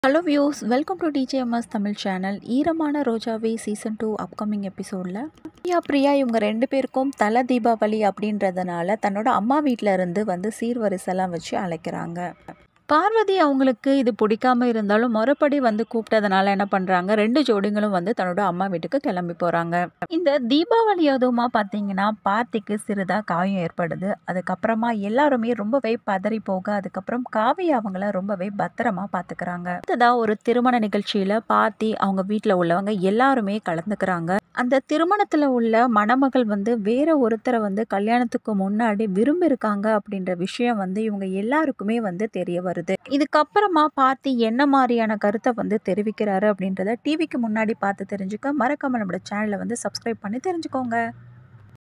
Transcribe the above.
hello views welcome to DJMS Tamil channel Eeramana Rojave season two upcoming எபிசோடில் பிரியா பிரியா இவங்க ரெண்டு பேருக்கும் தலை தீபாவளி அப்படின்றதுனால தன்னோட அம்மா வீட்டில் இருந்து வந்து சீர்வரிசெல்லாம் வச்சு அழைக்கிறாங்க பார்வதி அவங்களுக்கு இது பிடிக்காம இருந்தாலும் மறுபடி வந்து கூப்பிட்டதுனால என்ன பண்ணுறாங்க ரெண்டு ஜோடிங்களும் வந்து தன்னோட அம்மா வீட்டுக்கு கிளம்பி போகிறாங்க இந்த தீபாவளி அதுவுமா பார்த்தீங்கன்னா பார்த்திக்கு சிறிதாக காயம் ஏற்படுது அதுக்கப்புறமா எல்லாருமே ரொம்பவே பதறி போக அதுக்கப்புறம் காவி அவங்கள ரொம்பவே பத்திரமா பார்த்துக்கிறாங்க அடுத்ததாக ஒரு திருமண நிகழ்ச்சியில் பார்த்தி அவங்க வீட்டில் உள்ளவங்க எல்லாருமே கலந்துக்கிறாங்க அந்த திருமணத்தில் உள்ள மணமகள் வந்து வேற ஒருத்தரை வந்து கல்யாணத்துக்கு முன்னாடி விரும்பியிருக்காங்க அப்படின்ற விஷயம் வந்து இவங்க எல்லாருக்குமே வந்து தெரிய வருது இதுக்கப்புறமா பார்த்தி என்ன மாதிரியான கருத்தை வந்து தெரிவிக்கிறாரு அப்படின்றத டிவிக்கு முன்னாடி பார்த்து தெரிஞ்சுக்க மறக்காம நம்மளோட சேனலை வந்து சப்ஸ்கிரைப் பண்ணி தெரிஞ்சுக்கோங்க